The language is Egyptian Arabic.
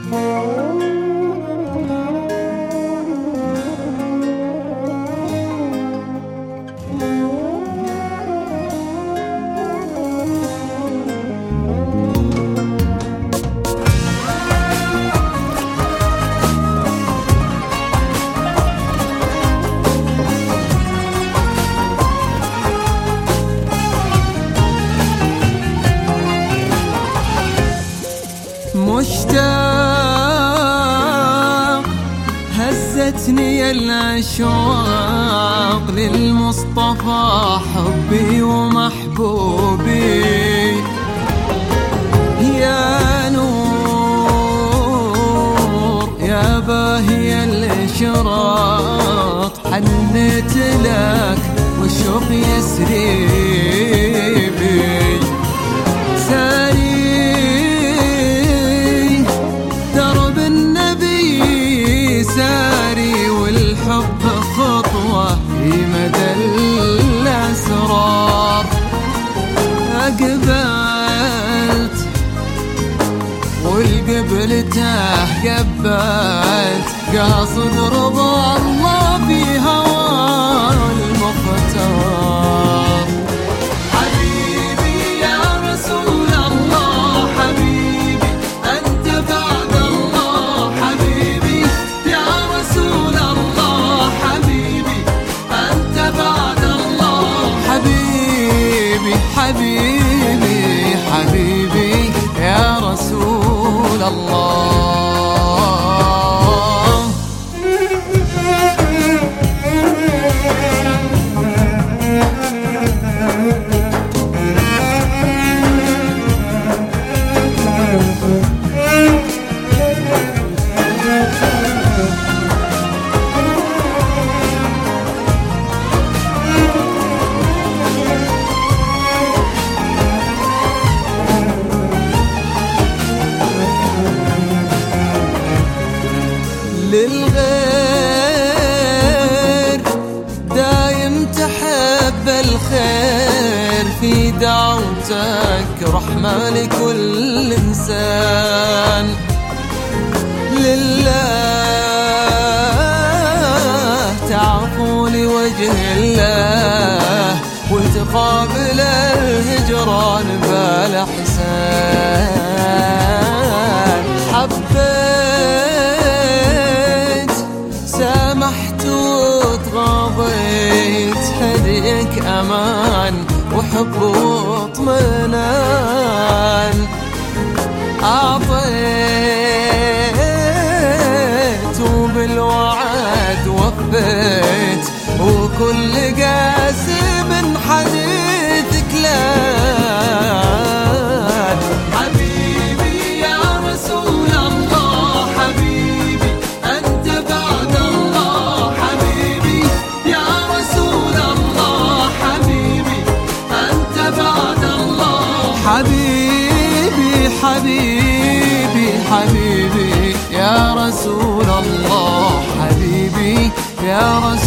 مشتاق هزتني الأشواق للمصطفى حبي ومحبوبي يا نور يا باهي الإشراق حنيت لك والشوق يسري بي والقبلته قبلت قاصد رضا الله في هوى المختار حبيبي يا رسول الله حبيبي أنت بعد الله حبيبي يا رسول الله حبيبي أنت بعد الله حبيبي حبيبي حبيبي يا رسول الله للغير دايم تحب الخير في دعوتك رحمة لكل إنسان لله تعفو لوجه الله وتقابل الهجران بالإحسان حبيت سامحت وتغاضيت هديك أمان وحب واطمئنان أعطيت وبالوعد وفيت وكل قاسم حديثك لان حبيبي يا رسول الله حبيبي أنت بعد الله حبيبي يا رسول الله حبيبي أنت بعد الله حبيبي حبيبي حبيبي يا رسول الله حبيبي يا رسول